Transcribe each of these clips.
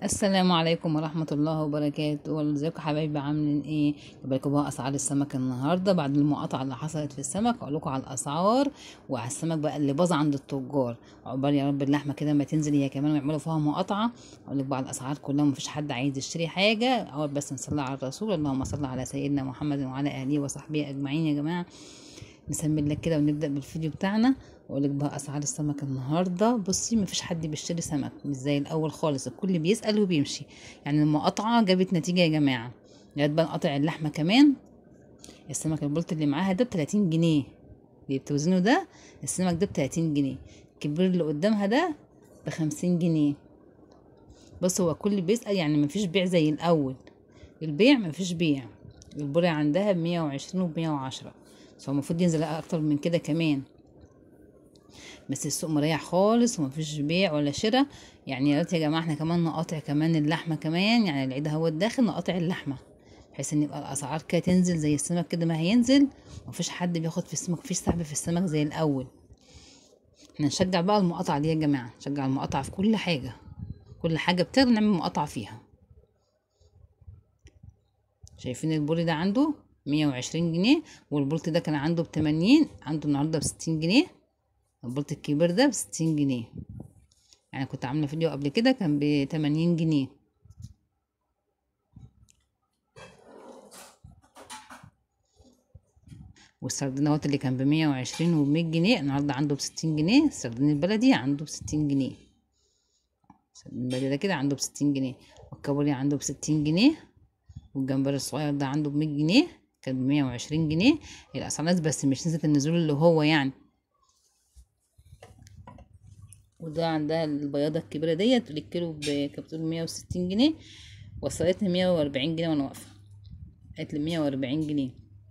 السلام عليكم ورحمة الله وبركاته ازيكم حبايبي عاملين ايه بالكم بقى اسعار السمك النهارده بعد المقاطعة اللي حصلت في السمك اقول لكم على الاسعار وعلى السمك بقى اللي باظ عند التجار عقبال يا رب اللحمة كده ما تنزل هي كمان ويعملوا فيها مقاطعة اقول لك بقى على الاسعار كلها مفيش حد عايز يشتري حاجة اول بس نصلي على الرسول اللهم صل على سيدنا محمد وعلى اله وصحبه اجمعين يا جماعة نسمي لك كده ونبدا بالفيديو بتاعنا واقول لك بقى اسعار السمك النهارده بصي مفيش حد بيشتري سمك مش زي الاول خالص الكل بيسال وبيمشي يعني المقاطعه جابت نتيجه يا جماعه جت بقى نقطع اللحمه كمان السمك البلط اللي معاها ده ب 30 جنيه اللي بتوزنه ده السمك ده ب 30 جنيه الكبير اللي قدامها ده ب 50 جنيه بص هو الكل بيسال يعني مفيش بيع زي الاول البيع مفيش بيع البرع عندها ب 120 وب 110 بس هو المفروض ينزل اكتر من كده كمان بس السوق مريح خالص ومفيش بيع ولا شراء يعني يا ريت يا جماعه احنا كمان نقاطع كمان اللحمه كمان يعني العيد هو الداخل نقاطع اللحمه بحيث ان يبقى الاسعار كده تنزل زي السمك كده ما هينزل مفيش حد بياخد في السمك مفيش سحب في السمك زي الاول احنا نشجع بقى المقاطعه دي يا جماعه نشجع المقاطعه في كل حاجه كل حاجه بتغلى نعمل مقاطعه فيها شايفين البوري ده عنده مية وعشرين جنيه والبولت ده كان عنده بتمانين عنده النهارده بستين جنيه البولت الكبير ده بستين جنيه يعني كنت عامله فيديو قبل كده كان بتمانين جنيه والسردين اهوت اللي كان بمية وعشرين وبمية جنيه النهارده عنده بستين جنيه السردين البلدي عنده بستين جنيه السردين البلدي ده كده عنده بستين جنيه والكابوريا عنده بستين جنيه والجمبري الصغير ده عنده بمية جنيه كان بمية وعشرين جنيه الأسعار نزلت بس مش نزلت النزول اللي هو يعني وده عندها البياضة الكبيرة ديت الكيلو كانت بتقول مية وستين جنيه وصلتني مية وأربعين جنيه وأنا واقفة قالت لي مية وأربعين جنيه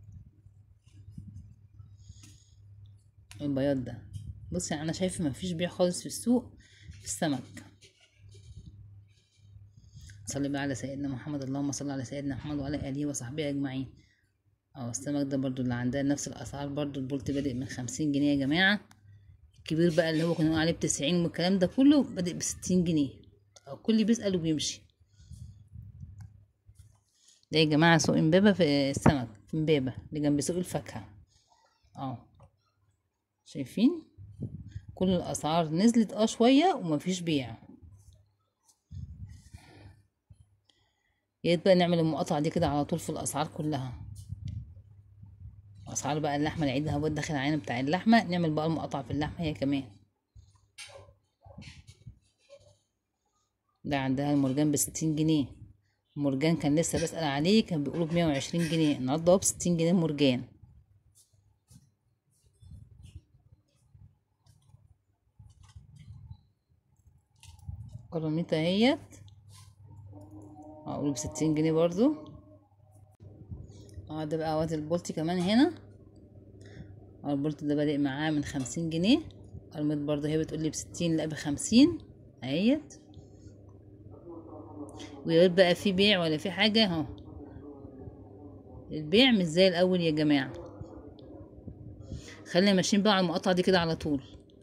البياض ده بصي أنا شايفة مفيش بيع خالص في السوق في السمك صلي بقى على سيدنا محمد اللهم صل على سيدنا محمد وعلى اله وصحبه اجمعين اه السمك ده برضو اللي عندها نفس الاسعار برضو البولت بادئ من خمسين جنيه يا جماعه الكبير بقى اللي هو كنا عليه بتسعين والكلام ده كله بادئ بستين جنيه او كل بيسأل وبيمشي ده يا جماعه سوق امبابه في السمك في امبابه اللي جنب سوق الفاكهه اه شايفين كل الاسعار نزلت اه شويه ومفيش بيع يا ريت بقى نعمل المقاطعة دي كده على طول في الأسعار كلها أسعار بقى اللحمة العيد هو داخل علينا بتاع اللحمة نعمل بقى المقاطعة في اللحمة هي كمان ده عندها المرجان بستين جنيه المرجان كان لسه بسأل عليه كان بيقولوا بمية وعشرين جنيه النهاردة هو بستين جنيه مرجان قرنيطة اهيت اقول بستين جنيه برضو اه ده بقى واد البولتي كمان هنا اه البولت ده بادئ معاه من خمسين جنيه قرمت برضو هي بتقولي بستين لا بخمسين اهيت وياريت بقى في بيع ولا في حاجة اهو البيع مش زي الاول يا جماعة خلينا ماشيين بقى على المقاطعة دي كده على طول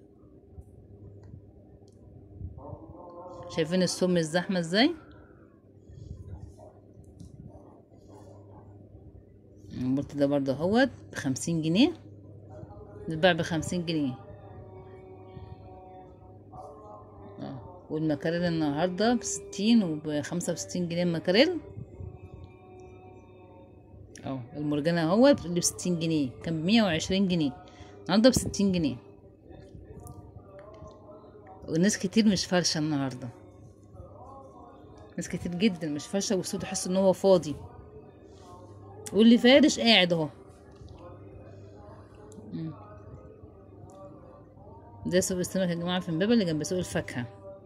شايفين السم الزحمة ازاي البولت ده برضه اهوت بخمسين جنيه بيتباع بخمسين جنيه اه والمكاريل النهارده بستين وبخمسة وستين جنيه المكاريل اه المرجانة اهوت بتقولي بستين جنيه كان بمية وعشرين جنيه النهارده بستين جنيه والناس كتير مش فرشة النهارده ناس كتير جدا مش فرشة والسوق تحس ان هو فاضي واللي فارش قاعد اهو ده سوق السمك يا جماعه في امبابه اللي جنب سوق الفاكهه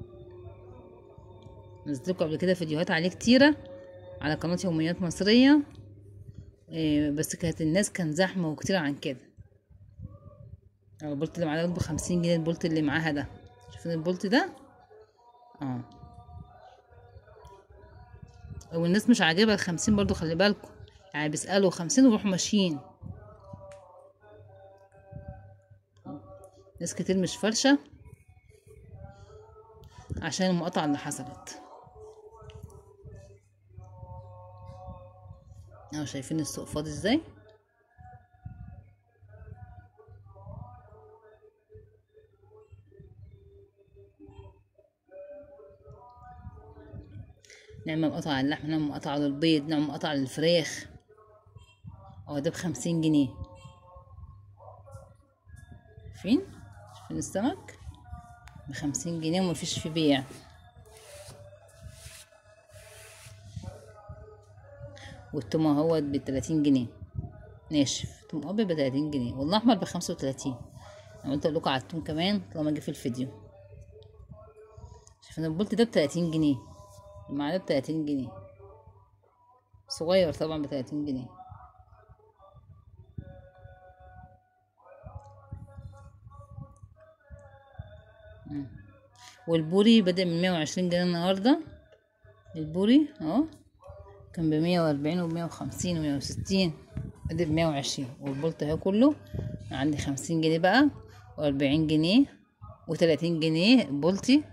نزلتلكوا قبل كده فيديوهات عليه كتيره على قناه يوميات مصريه إيه بس كانت الناس كان زحمه وكتير عن كده البولت اللي معاها بخمسين جنيه البولت اللي معاها ده شايفين البولت ده اه والناس مش عاجبها الخمسين برضو خلي بالكم يعني بيسألوا خمسين ويروحوا ماشيين ناس كتير مش فرشة عشان المقاطعة اللي حصلت اهو شايفين السوق فاضي ازاي نعمل مقطع على اللحمة نعمل مقطع على البيض نعمل مقطع على الفراخ اه ده بخمسين جنيه فين شايفين السمك بخمسين جنيه ومفيش فيه بيع والتوم اهوت بتلاتين جنيه ناشف توم ابيض بتلاتين جنيه والاحمر بخمسة وتلاتين انا قلت اقول لكم على التوم كمان طالما جه في الفيديو شايفين البولت ده بتلاتين جنيه المعلقة بتلاتين جنيه صغير طبعا بتلاتين جنيه مم. والبوري بدأ من مية وعشرين جنيه النهاردة البوري اهو كان بمية وأربعين ومية وخمسين ومية وستين بدأ بمية وعشرين والبولت اهو كله عندي خمسين جنيه بقى وأربعين جنيه وتلاتين جنيه بولتي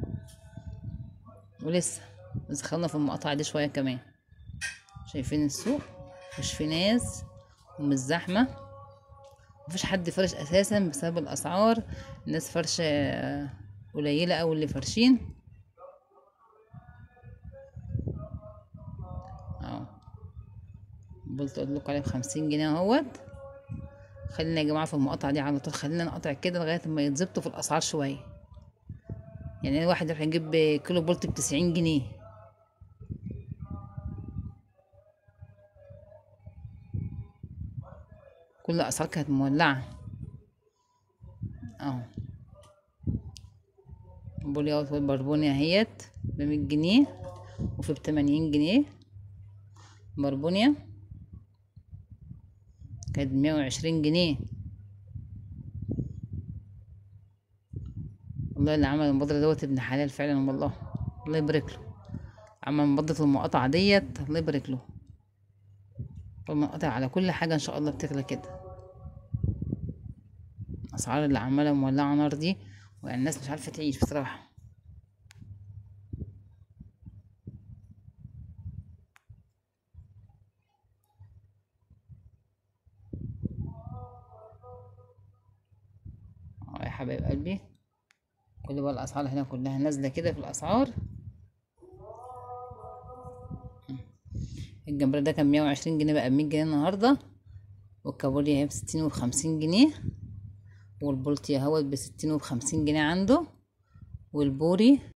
ولسه بس خلنا في المقاطعة دي شوية كمان شايفين السوق مش في ناس ومش زحمة مفيش حد فرش أساسا بسبب الأسعار الناس فرشة قليلة أوي اللي فرشين اهو قلت اقول لكم عليه بخمسين جنيه اهوت خلينا يا جماعة في المقاطعة دي على طول خلينا نقطع كده لغاية ما يتظبطوا في الأسعار شوية يعني الواحد يروح يجيب كيلو بولت بتسعين جنيه كل الأسعار كانت مولعة اهو بولي اوت بربونيا اهيت بمية جنيه وفي بتمانين جنيه بربونيا كانت بمية وعشرين جنيه والله اللي عمل المبادرة دوت ابن حلال فعلا والله الله يبارك له عمل مبادرة المقاطعة ديت الله يبارك له المقاطع على كل حاجة ان شاء الله بتغلى كده الاسعار اللي عمالة مولعة نار دي يعني الناس مش عارفة تعيش بصراحة اه يا حبايب قلبي كل بقى الاسعار هنا كلها نازله كده في الاسعار الجمبري ده كان مية وعشرين جنيه بقى بمية جنيه النهارده والكابوريا اهي بستين وبخمسين جنيه والبولتي اهوت بستين وبخمسين جنيه عنده والبوري